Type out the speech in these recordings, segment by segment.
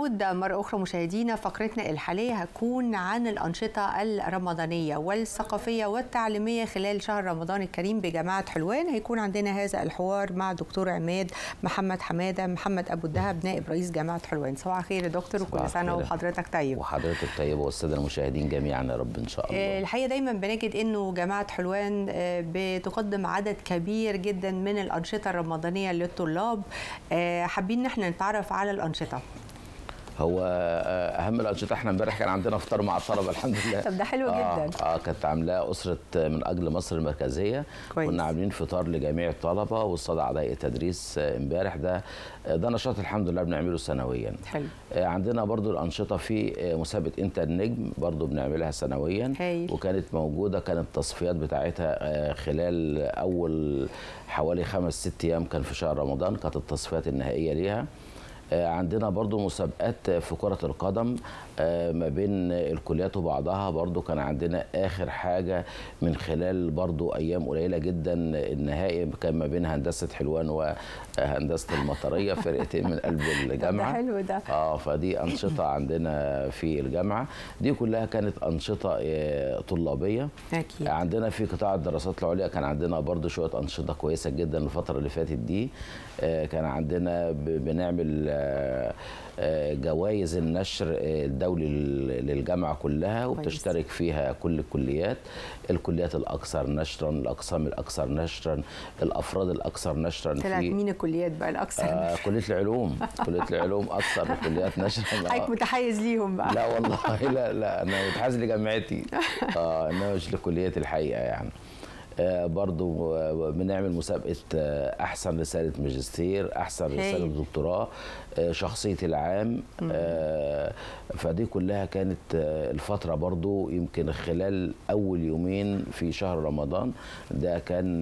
نعود مرة أخرى مشاهدينا فقرتنا الحالية هتكون عن الأنشطة الرمضانية والثقافية والتعليمية خلال شهر رمضان الكريم بجامعة حلوان هيكون عندنا هذا الحوار مع دكتور عماد محمد حمادة محمد أبو الدهب نائب رئيس جامعة حلوان صباح الخير يا دكتور وكل سنة وحضرتك طيب وحضرتك طيبة والسادة المشاهدين جميعا يا رب إن شاء الله الحقيقة دايما بنجد إنه جامعة حلوان بتقدم عدد كبير جدا من الأنشطة الرمضانية للطلاب حابين إن احنا نتعرف على الأنشطة هو اهم الانشطه احنا امبارح كان عندنا افطار مع الطلبه الحمد لله طب ده حلو آه جدا اه كانت عاملاه اسره من اجل مصر المركزيه كويس. كنا عاملين فطار لجميع الطلبه والصدى اعضاء التدريس امبارح ده ده نشاط الحمد لله بنعمله سنويا حلو عندنا برضو الانشطه في مسابقه انت النجم برضو بنعملها سنويا هايل. وكانت موجوده كانت التصفيات بتاعتها خلال اول حوالي خمس ست ايام كان في شهر رمضان كانت التصفيات النهائيه ليها عندنا برضو مسابقات في كرة القدم ما بين الكليات وبعضها برضو كان عندنا آخر حاجة من خلال برضو أيام قليلة جدا النهائي كان ما بين هندسة حلوان وهندسة المطرية فرقتين من قلب الجامعة ده حلو ده اه فدي أنشطة عندنا في الجامعة دي كلها كانت أنشطة طلابية أكيد. عندنا في قطاع الدراسات العليا كان عندنا برضو شوية أنشطة كويسة جدا الفترة اللي فاتت دي كان عندنا بنعمل جوائز النشر الدولي للجامعه كلها وبتشترك فيها كل الكليات الكليات الاكثر نشرا الاقسام الاكثر نشرا الافراد الاكثر نشرا طلعت مين الكليات بقى الاكثر آه كليه العلوم كليه العلوم اكثر الكليات نشرا حضرتك متحيز ليهم بقى لا والله لا لا انا متحيز لجامعتي اه انما مش لكليتي الحقيقه يعني برضو بنعمل مسابقة أحسن رسالة ماجستير أحسن رسالة دكتوراه شخصية العام فدي كلها كانت الفترة برضو يمكن خلال أول يومين في شهر رمضان ده كان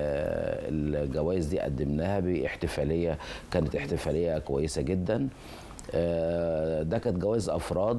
الجوائز دي قدمناها باحتفالية كانت احتفالية كويسة جدا ده كانت جوائز افراد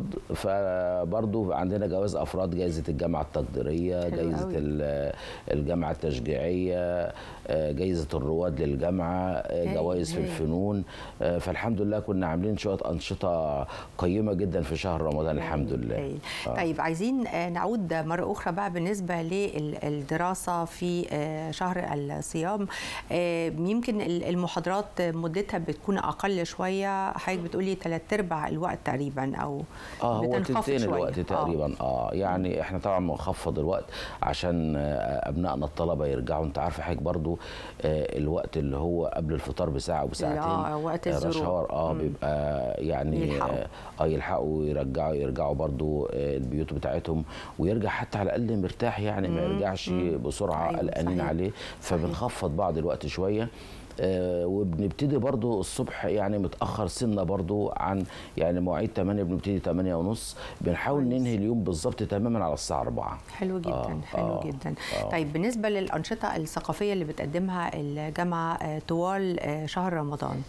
فبرضه عندنا جوائز افراد جائزه الجامعه التقديريه جائزه الجامعه التشجيعيه جائزه الرواد للجامعه جوائز في الفنون فالحمد لله كنا عاملين شويه انشطه قيمه جدا في شهر رمضان الحمد لله آه. طيب عايزين نعود مره اخرى بقى بالنسبه للدراسه في شهر الصيام يمكن المحاضرات مدتها بتكون اقل شويه حضرتك بتقولي ثلاث ارباع الوقت تقريبا او اه هو تلتين الوقت تقريبا اه, آه يعني احنا طبعا بنخفض الوقت عشان ابنائنا الطلبه يرجعوا انت عارفه حضرتك برضو آه الوقت اللي هو قبل الفطار بساعه وبساعتين اه وقت الزروق اه بيبقى يعني يلحقوا. اه يلحقوا يرجعوا يرجعوا برضو آه البيوت بتاعتهم ويرجع حتى على الاقل مرتاح يعني ما يرجعش بسرعه أيوة قلقانين عليه فبنخفض بعض الوقت شويه آه وبنبتدي برضو الصبح يعني متاخر سنه برضو عن يعني مواعيد 8 بنبتدي 8 ونص بنحاول كويس. ننهي اليوم بالظبط تماما على الساعه 4 حلو جدا آه، حلو آه، جدا آه. طيب بالنسبه للانشطه الثقافيه اللي بتقدمها الجامعه آه، طوال آه، شهر رمضان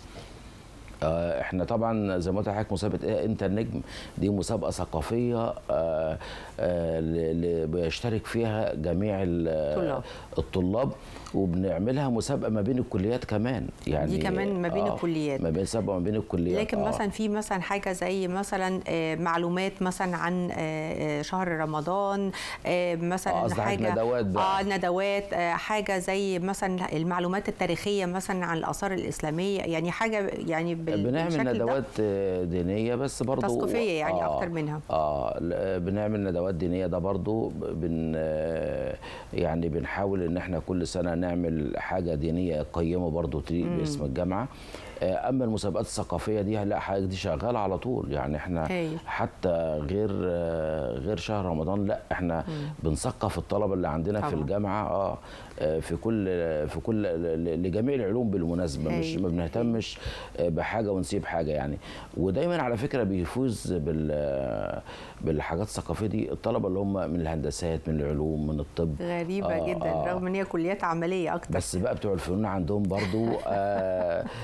آه، احنا طبعا زي ما قلت لحضرتك مسابقه إيه انت النجم دي مسابقه ثقافيه آه، آه، ل- ل- بيشترك فيها جميع ال- الطلاب. الطلاب وبنعملها مسابقه ما بين الكليات كمان يعني دي كمان ما بين الكليات. ما بين مسابقه ما بين الكليات لكن آه. مثلا في مثلا حاجه زي مثلا آه، معلومات مثلا عن آه، آه، شهر رمضان آه، آه، مثلا قصدك حاجه ندوات بقى. اه ندوات آه، حاجه زي مثلا المعلومات التاريخيه مثلا عن الاثار الاسلاميه يعني حاجه يعني بال- بالشكل بنعمل ده. ندوات آه، دينيه بس برضو تثقيفية يعني أكتر منها. اه ل- بنعمل ندوات دينيه ده برضو بن آه، يعني بنحاول ان احنا كل سنه نعمل حاجه دينيه قيمه برضو تليق باسم الجامعه آه، اما المسابقات الثقافيه دي لا حاجه دي شغاله على طول يعني احنا هايل. حتى غير آه، غير شهر رمضان لا احنا بنثقف الطلبه اللي عندنا في طبعاً. الجامعه اه آه، في كل في كل ل- لجميع العلوم بالمناسبه مش هايل. ما بنهتمش آه، بحاجه ونسيب حاجه يعني ودايما على فكره بيفوز بال بالحاجات الثقافيه دي الطلبه اللي هم من الهندسات من العلوم من الطب غريبه جدا آه. رغم ان هي كليات عمليه اكتر بس بقى بتوع الفنون عندهم برضو آه، آه،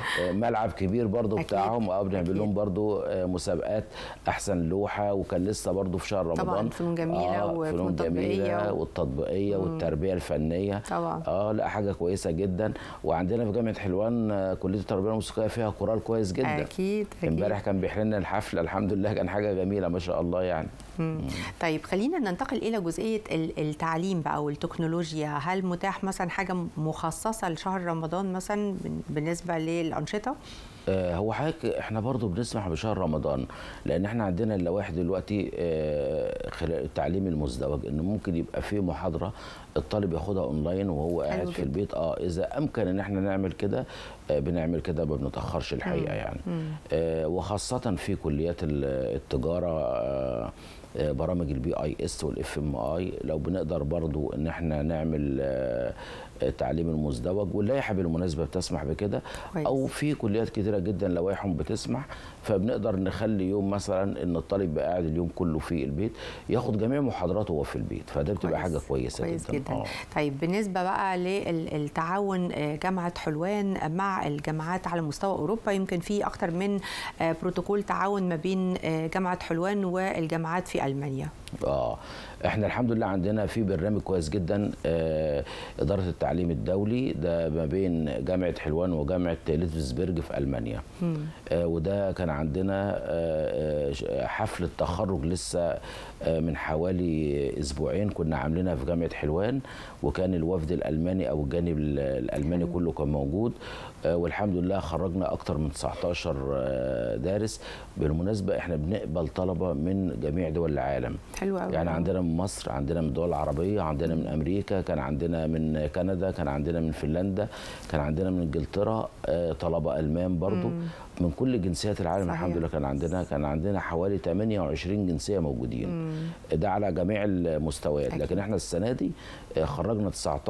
ملعب كبير برضو أكيد. بتاعهم اه بنعمل أكيد. لهم برضو آه، مسابقات احسن لوحه وكان لسه برضو في شهر رمضان طبعاً فنون جميلة وفنون فنون جميله تطبيقية و- والتطبيقيه والتربيه الفنيه طبعاً. اه لا حاجه كويسه جدا وعندنا في جامعه حلوان آه، كليه التربيه الموسيقيه فيها كورال كويس جدا اكيد اكيد امبارح كان بيحيي لنا الحفله الحمد لله كان حاجه جميله ما شاء الله يعني مم. طيب خلينا ننتقل الى جزئيه ال- التعليم بقى والتكنولوجيا هل متاح مثلا حاجه مخصصه لشهر رمضان مثلا بن- بالنسبه للانشطه آه، هو حضرتك احنا برضو بنسمح بشهر رمضان لان احنا عندنا اللوائح دلوقتي آه، خلال التعليم المزدوج ان ممكن يبقى في محاضره الطالب ياخدها اونلاين وهو حلو قاعد في جدا. البيت اه اذا امكن ان احنا نعمل كده آه، بنعمل كده ما بنتاخرش الحقيقه يعني آه، وخاصه في كليات ال- التجاره آه، آه، برامج البي اي اس والاف ام اي لو بنقدر برضو ان احنا نعمل آه، التعليم المزدوج واللائحه بالمناسبه بتسمح بكده كويس. او في كليات كتيره جدا لوائحهم بتسمح فبنقدر نخلي يوم مثلا ان الطالب يبقى قاعد اليوم كله في البيت ياخد جميع محاضراته وهو في البيت فده بتبقى حاجه كويسه كويس جدا, جدا آه. طيب بالنسبه بقى للتعاون آه، جامعه حلوان مع الجامعات على مستوى اوروبا يمكن في اكتر من آه، بروتوكول تعاون ما بين آه، جامعه حلوان والجامعات في المانيا اه احنا الحمد لله عندنا في برنامج كويس جدا آه اداره التعليم الدولي ده ما بين جامعه حلوان وجامعه ليتفسبرج في المانيا آه وده كان عندنا آه آه، حفله تخرج لسه آه من حوالي اسبوعين كنا عاملينها في جامعه حلوان وكان الوفد الالماني او الجانب ال- الالماني كله كان موجود آه والحمد لله خرجنا اكتر من 19 آه، دارس بالمناسبه احنا بنقبل طلبه من جميع دول العالم حلو قوي يعني عندنا من مصر عندنا من الدول العربية عندنا من أمريكا كان عندنا من كندا كان عندنا من فنلندا كان عندنا من إنجلترا آه، طلبة ألمان برضو من كل جنسيات العالم صحيح. الحمد لله كان عندنا كان عندنا حوالي 28 جنسية موجودين ده على جميع المستويات أكيد. لكن احنا السنة دي آه، خرجنا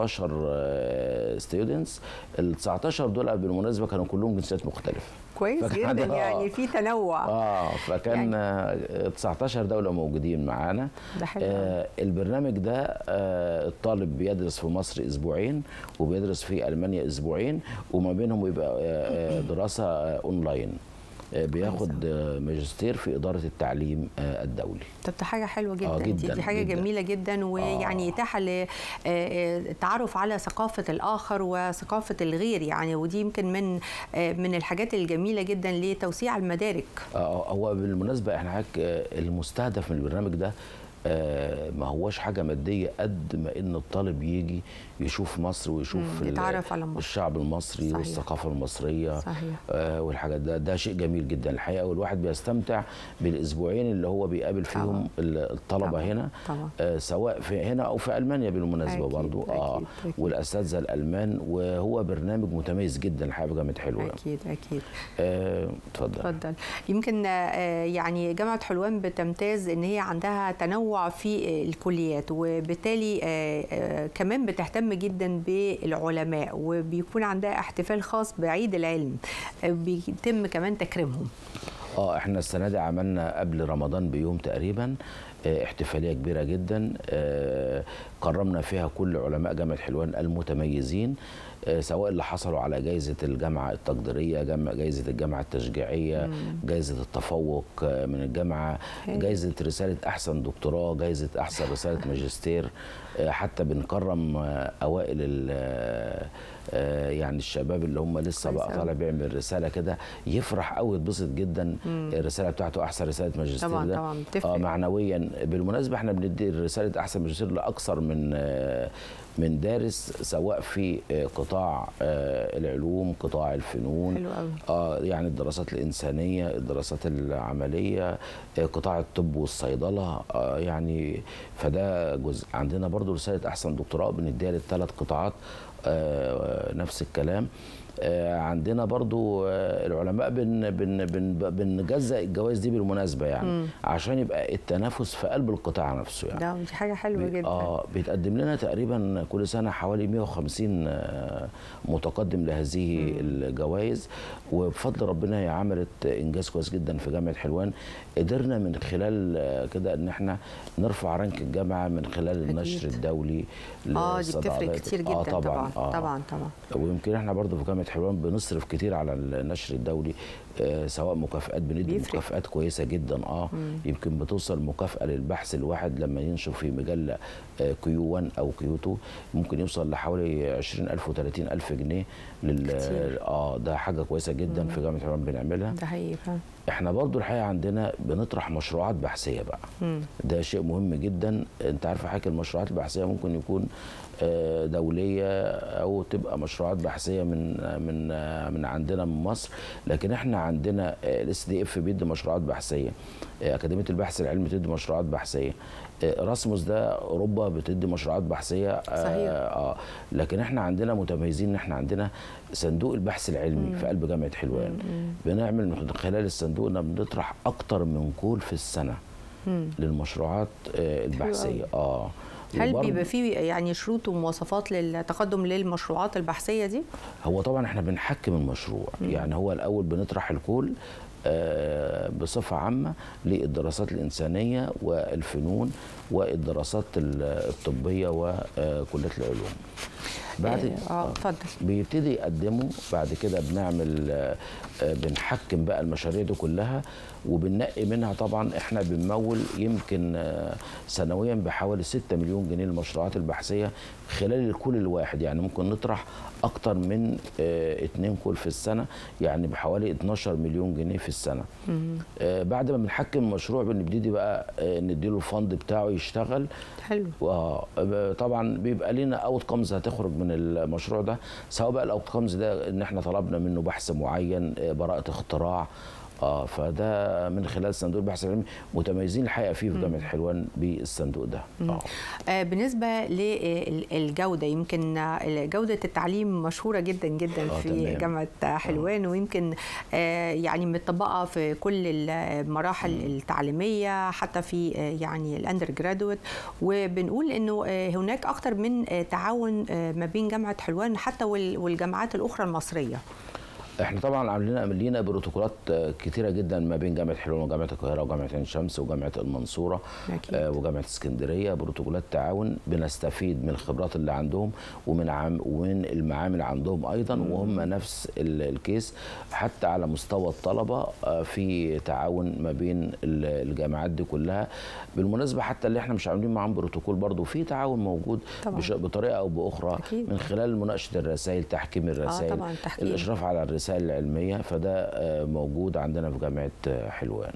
19 ستودنتس ال 19 دول بالمناسبة كانوا كلهم جنسيات مختلفة كويس فكان- جدا آه. يعني في تنوع اه فكان يعني. يعني 19 دوله موجودين معانا ده حلو أوي. آه البرنامج ده آه الطالب بيدرس في مصر اسبوعين وبيدرس في المانيا اسبوعين وما بينهم يبقى آه آه، دراسه آه اونلاين آه بياخد آه ماجستير في اداره التعليم آه الدولي طب ده حاجه حلوه جدا, آه، دي, جداً، دي حاجه جداً. جميله جدا ويعني آه. اتاحه للتعرف على ثقافه الاخر وثقافه الغير يعني ودي يمكن من آه، من الحاجات الجميله جدا لتوسيع المدارك آه، هو بالمناسبه احنا حضرتك آه، المستهدف من البرنامج ده آه، ما هوش حاجه ماديه قد ما ان الطالب يجي يشوف مصر ويشوف مم، ال- يتعرف على مصر. الشعب المصري صحيح. والثقافه المصريه صحيح. آه، والحاجات ده ده شيء جميل جدا الحقيقه والواحد بيستمتع بالاسبوعين اللي هو بيقابل فيهم طبعاً. ال- الطلبه طبعاً. هنا طبعاً. آه، سواء في هنا او في المانيا بالمناسبه أكيد، برضو اه أكيد، أكيد. والاساتذه الالمان وهو برنامج متميز جدا الحقيقه بجامعه حلوه اكيد اكيد آه، اتفضل اتفضل يمكن آه، يعني جامعه حلوان بتمتاز ان هي عندها تنوع في آه، الكليات وبالتالي آه، آه، كمان بتهتم جدا بالعلماء وبيكون عندها احتفال خاص بعيد العلم آه، بيتم كمان تكريمهم اه احنا السنه دي عملنا قبل رمضان بيوم تقريبا آه، احتفاليه كبيره جدا آه، كرمنا فيها كل علماء جامعه حلوان المتميزين آه، سواء اللي حصلوا على جائزه الجامعه التقديريه جام- جائزه الجامعه التشجيعيه جائزه التفوق آه، من الجامعه هايل. جائزه رساله احسن دكتوراه جائزه احسن رساله ماجستير آه، حتى بنكرم آه، اوائل ال- آه، آه، يعني الشباب اللي هم لسه كويس بقى أوي. طالع بيعمل رساله كده يفرح قوي يتبسط جدا الرساله بتاعته احسن رساله ماجستير طبعاً، ده طبعاً، بتفرق. اه معنويا بالمناسبه احنا بندي رساله احسن ماجستير لاكثر من آه، من دارس سواء في آه، قطاع آه، العلوم قطاع الفنون حلو قوي. اه يعني الدراسات الانسانيه الدراسات العمليه آه، قطاع الطب والصيدله آه يعني فده جزء عندنا برضو رساله احسن دكتوراه بنديها للثلاث قطاعات آه نفس الكلام آه عندنا برضو آه العلماء بن بن بن بنجزأ الجوائز دي بالمناسبه يعني مم. عشان يبقى التنافس في قلب القطاع نفسه يعني ده دي حاجه حلوه بي- جدا اه بيتقدم لنا تقريبا كل سنه حوالي 150 آه، متقدم لهذه الجوائز وبفضل ربنا هي عملت انجاز كويس جدا في جامعه حلوان قدرنا من خلال آه، كده ان احنا نرفع رانك الجامعه من خلال النشر أكيد. الدولي اه دي بتفرق للصداقات. كتير جدا آه طبعا آه. طبعا طبعا ويمكن احنا برضو في جامعه جامعه حلوان بنصرف كتير على النشر الدولي آه، سواء مكافآت بندي بيفرق. مكافآت كويسه جدا اه يمكن بتوصل مكافاه للبحث الواحد لما ينشر في مجله آه، كيو 1 او كيو 2 ممكن يوصل لحوالي 20000 و30000 جنيه لل كتير. اه ده حاجه كويسه جدا في جامعه حلوان بنعملها ده حقيقي فعلا. احنا برضو الحقيقه عندنا بنطرح مشروعات بحثيه بقى مم. ده شيء مهم جدا انت عارفه حضرتك المشروعات البحثيه ممكن يكون آه، دوليه او تبقى مشروعات بحثيه من من آه، من عندنا من مصر لكن احنا عندنا الاس دي اف بيدي مشروعات بحثيه آه، اكاديميه البحث العلمي بتدي مشروعات بحثيه آه، راسموس ده اوروبا بتدي مشروعات بحثيه آه، صحيح. اه لكن احنا عندنا متميزين ان احنا عندنا صندوق البحث العلمي في قلب جامعه حلوان بنعمل من خلال الصندوق ده بنطرح اكتر من كول في السنه مم. للمشروعات آه، البحثيه اه هل وبرضه بيبقى فيه يعني شروط ومواصفات للتقدم للمشروعات البحثيه دي؟ هو طبعا احنا بنحكم المشروع يعني هو الاول بنطرح الكول آه، بصفه عامه للدراسات الانسانيه والفنون والدراسات ال- الطبيه وكليات العلوم بعد اه اتفضل بيبتدي يقدموا بعد كده بنعمل آه، آه، بنحكم بقى المشاريع دي كلها وبننقي منها طبعا احنا بنمول يمكن آه، سنويا بحوالي 6 مليون جنيه للمشروعات البحثيه خلال الكل الواحد يعني ممكن نطرح اكتر من آه، اتنين كل في السنه يعني بحوالي 12 مليون جنيه في السنه آه، بعد ما بنحكم المشروع بنبتدي بقى آه، نديله الفند بتاعه يشتغل حلو آه، طبعا بيبقى لنا اوت كومز هتخرج من المشروع ده سواء بقى الاوت كومز ده ان احنا طلبنا منه بحث معين آه، براءه اختراع اه فده من خلال صندوق البحث العلمي متميزين الحقيقه فيه في جامعه حلوان بالصندوق ده اه آه، بالنسبة للجودة يمكن آه، جودة التعليم مشهورة جدا جدا آه، في تمام. جامعة حلوان ويمكن آه، يعني متطبقة في كل المراحل التعليمية حتى في آه، يعني الاندر جرادويت وبنقول انه آه، هناك اكتر من آه، تعاون آه، ما بين جامعة حلوان حتى وال- والجامعات الاخرى المصرية احنا طبعا عاملين لينا بروتوكولات آه، كتيره جدا ما بين جامعه حلوان وجامعه القاهره وجامعه عين شمس وجامعه المنصوره أكيد. آه، وجامعه اسكندريه بروتوكولات تعاون بنستفيد من الخبرات اللي عندهم ومن عام ومن المعامل عندهم ايضا وهم نفس ال- الكيس حتى على مستوى الطلبه آه، في تعاون ما بين ال- الجامعات دي كلها بالمناسبه حتى اللي احنا مش عاملين معاهم بروتوكول برضو في تعاون موجود طبعاً. بش- بطريقه او باخرى أكيد. من خلال مناقشه الرسائل تحكيم الرسائل طبعاً، التحكيم. الاشراف على الرسائل العلميه فده آه، موجود عندنا في جامعه آه، حلوان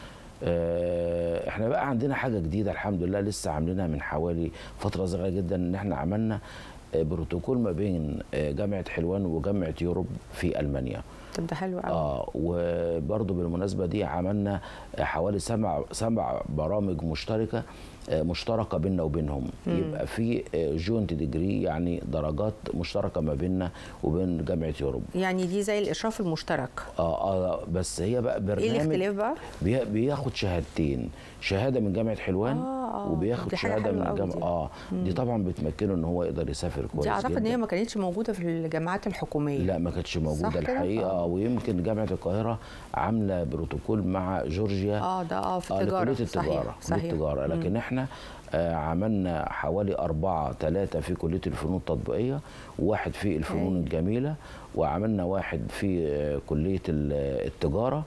آه، احنا بقى عندنا حاجه جديده الحمد لله لسه عاملينها من حوالي فتره صغيره جدا ان احنا عملنا آه، بروتوكول ما بين آه، جامعه حلوان وجامعه يوروب في المانيا طب ده حلو قوي اه وبرضه بالمناسبه دي عملنا حوالي سبع سبع برامج مشتركه آه، مشتركه بيننا وبينهم يبقى في جوينت ديجري يعني درجات مشتركه ما بيننا وبين جامعه يوروب يعني دي زي الاشراف المشترك اه اه بس هي بقى برنامج ايه الاختلاف بقى؟ بي- بياخد شهادتين شهاده من جامعه حلوان آه، آه. وبياخد دي حاجة شهاده حلوة من أوي الجامعه دي. اه دي طبعا بتمكنه ان هو يقدر يسافر كويس دي اعتقد ان جداً. هي ما كانتش موجوده في الجامعات الحكوميه لا ما كانتش موجوده كده؟ الحقيقه آه. آه. ويمكن جامعه القاهره عامله بروتوكول مع جورجيا اه ده اه في آه التجاره لكليه التجاره صحيح كليه صحيح التجاره لكن احنا آه عملنا حوالي أربعة ثلاثة في كلية الفنون التطبيقية وواحد في الفنون هايل. الجميلة وعملنا واحد في آه كلية ال- التجارة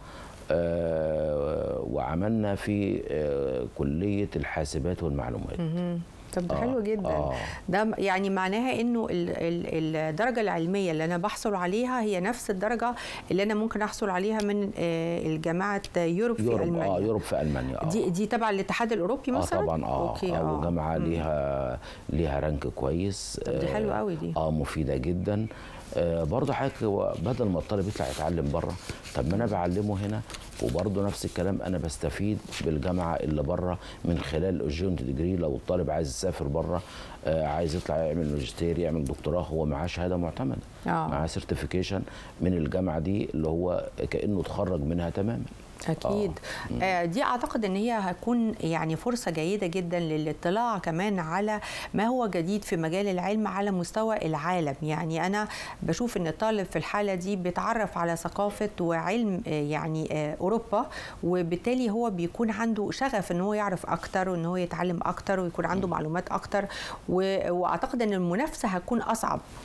آه وعملنا في آه كلية الحاسبات والمعلومات مهم. طب ده آه، حلو جدا آه. ده م- يعني معناها انه ال- ال- الدرجه العلميه اللي انا بحصل عليها هي نفس الدرجه اللي انا ممكن احصل عليها من آه، الجامعه يوروب في يوروب المانيا اه يوروب في المانيا اه دي دي تبع الاتحاد الاوروبي اه مثلا طبعا اه, اوكي آه اه وجامعه مم. ليها ليها رانك كويس طب دي آه، حلوة قوي دي. اه مفيده جدا آه برضه حضرتك هو بدل ما الطالب يطلع يتعلم بره طب ما انا بعلمه هنا وبرضه نفس الكلام انا بستفيد بالجامعه اللي بره من خلال الجوينت ديجري لو الطالب عايز يسافر بره آه عايز يطلع يعمل ماجستير يعمل دكتوراه هو معاه شهاده معتمده آه. معاه سيرتيفيكيشن من الجامعه دي اللي هو كانه اتخرج منها تماما اكيد آه دي اعتقد ان هي هتكون يعني فرصه جيده جدا للاطلاع كمان على ما هو جديد في مجال العلم على مستوى العالم يعني انا بشوف ان الطالب في الحاله دي بيتعرف على ثقافه وعلم آه يعني آه اوروبا وبالتالي هو بيكون عنده شغف ان هو يعرف اكتر وان هو يتعلم اكتر ويكون عنده معلومات اكتر و- واعتقد ان المنافسه هتكون اصعب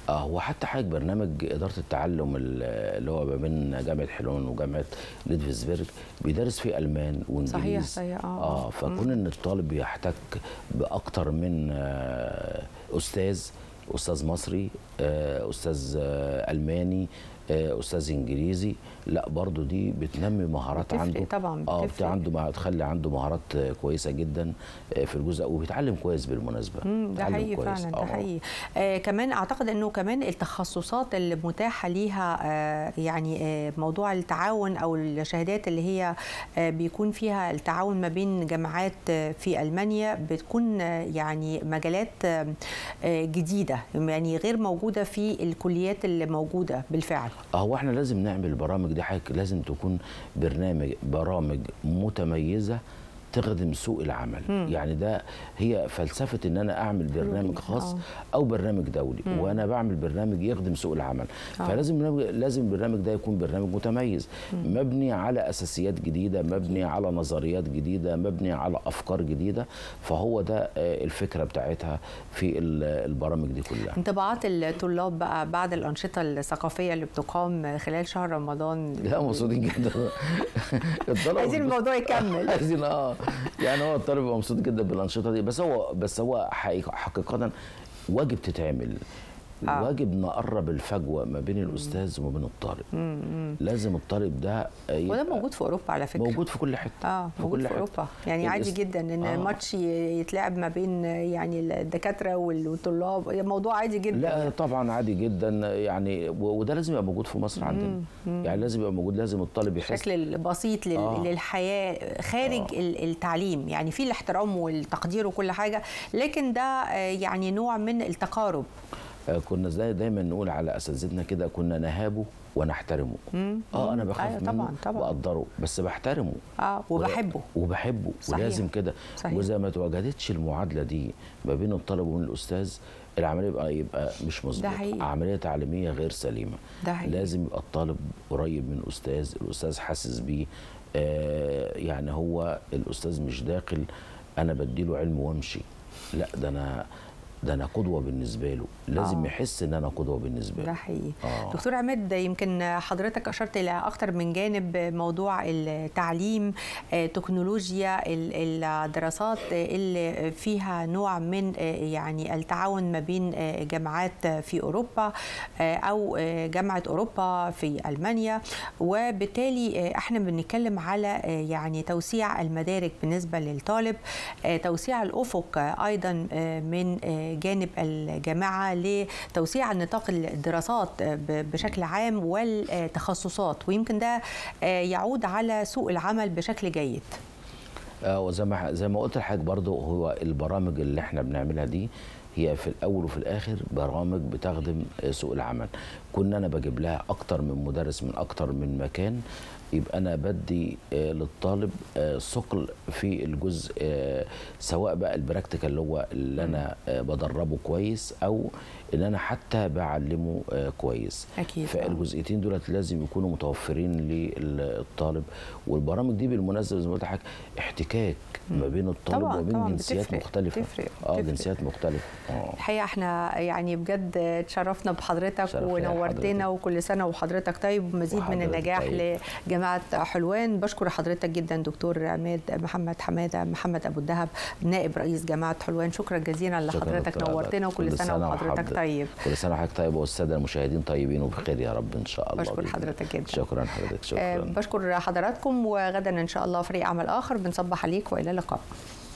اه هو حتى حضرتك برنامج اداره التعلم ال- اللي هو ما بين جامعه حلوان وجامعه ليدفزبرج بيدرس فيه المان وانجليزي صحيح، آه، اه آه. فكون ان الطالب يحتك باكتر من آه، استاذ استاذ مصري آه، استاذ آه، الماني آه، استاذ انجليزي لا برضو دي بتنمي مهارات بتفرق عنده طبعاً، اه بتفرق. بتاع عنده مع- تخلي عنده مهارات آه، كويسه جدا آه، في الجزء وبيتعلم كويس بالمناسبه مم، ده بيتعلم حقيقي كويس. فعلا ده آه. حقيقي آه كمان اعتقد انه كمان التخصصات اللي متاحه ليها آه يعني آه موضوع التعاون او الشهادات اللي هي آه بيكون فيها التعاون ما بين جامعات آه في المانيا بتكون آه يعني مجالات آه آه جديده يعني غير موجوده في الكليات اللي موجوده بالفعل هو احنا لازم نعمل برامج دي حاجه لازم تكون برنامج برامج متميزه تخدم سوق العمل مم. يعني ده هي فلسفه ان انا اعمل برنامج جدا، خاص آه. او برنامج دولي مم. وانا بعمل برنامج يخدم سوق العمل آه. فلازم برنامج لازم البرنامج ده يكون برنامج متميز مم. مبني على اساسيات جديده مبني على نظريات جديده مبني على افكار جديده فهو ده آه، الفكره بتاعتها في ال- البرامج دي كلها انطباعات الطلاب بقى بعد الانشطه الثقافيه اللي بتقام خلال شهر رمضان لا مبسوطين جدا الطلبة عايزين الموضوع يكمل عايزين اه يعني هو الطالب بيبقى مبسوط جدا بالانشطه دي بس هو بس هو حقيقة حقيقه واجب تتعمل آه. آه. واجب نقرب الفجوه ما بين الاستاذ وما بين الطالب لازم الطالب ده يبقى وده موجود في اوروبا على فكره موجود في كل حته اه موجود في حتة. اوروبا يعني عادي الاس- جدا ان آه. ماتش يتلعب ما بين يعني الدكاتره والطلاب موضوع عادي جدا لا طبعا عادي جدا يعني و- وده لازم يبقى موجود في مصر عندنا يعني لازم يبقى موجود لازم الطالب يحس الشكل البسيط لل... آه. للحياه خارج آه. ال- التعليم يعني في الاحترام والتقدير وكل حاجه لكن ده آه، يعني نوع من التقارب آه، كنا زي دايما نقول على اساتذتنا كده كنا نهابه ونحترمه اه انا بخاف أيوة منه طبعاً، طبعاً. بقدره بس بحترمه اه وبحبه وبحبه صحيح. ولازم كده صحيح. واذا ما اتوجدتش المعادله دي ما بين الطالب وبين الاستاذ العمليه يبقى يبقى مش مظبوط حقيقي. عمليه تعليميه غير سليمه ده حقيقي. لازم يبقى الطالب قريب من الاستاذ الاستاذ حاسس بيه آه يعني هو الاستاذ مش داخل انا بديله علم وامشي لا ده انا ده انا قدوه بالنسبه له لازم آه. يحس ان انا قدوه بالنسبه ده له حقيقي آه. دكتور عماد يمكن حضرتك اشرت الى اكثر من جانب موضوع التعليم آه، تكنولوجيا ال- الدراسات اللي فيها نوع من آه، يعني التعاون ما بين آه، جامعات في اوروبا آه، او آه، جامعه اوروبا في المانيا وبالتالي آه، احنا بنتكلم على آه، يعني توسيع المدارك بالنسبه للطالب آه، توسيع الافق آه، ايضا آه، من آه، جانب الجامعه لتوسيع نطاق الدراسات آه، ب- بشكل عام والتخصصات ويمكن ده آه، يعود على سوق العمل بشكل جيد آه وزي ما زي ما قلت لحضرتك برضو هو البرامج اللي احنا بنعملها دي هي في الاول وفي الاخر برامج بتخدم آه، سوق العمل كنا انا بجيب لها اكتر من مدرس من اكتر من مكان يبقى انا بدي آه، للطالب آه، ثقل في الجزء آه، سواء بقى البراكتيكال اللي هو اللي انا آه، بدربه كويس او ان انا حتى بعلمه آه، كويس أكيد، آه. فالجزئيتين دولت لازم يكونوا متوفرين للطالب والبرامج دي بالمناسبه زي ما قلت لحضرتك احتكاك ما بين الطالب طبعاً، وبين طبعاً، جنسيات بتفرق، مختلفه بتفرق، اه بتفرق. جنسيات مختلفه اه الحقيقه احنا يعني بجد اتشرفنا بحضرتك شرف ليا ونورتنا حضرتك. وكل سنه وحضرتك طيب ومزيد من وحضرتك النجاح طيب. لجامعه حلوان بشكر حضرتك جدا دكتور عماد محمد حماده محمد ابو الدهب نائب رئيس جامعه حلوان شكرا جزيلا شكراً لحضرتك دكتور نورتنا عبد. وكل كل سنه سنة وحضرتك وحضرتك- طيب كل سنه وحضرتك طيب والساده المشاهدين طيبين وبخير يا رب ان شاء الله بشكر بإذن الله. حضرتك جدا. شكرا حضرتك آه، شكرا بشكر حضراتكم وغدا ان شاء الله فريق عمل اخر بنصبح عليك والى اللقاء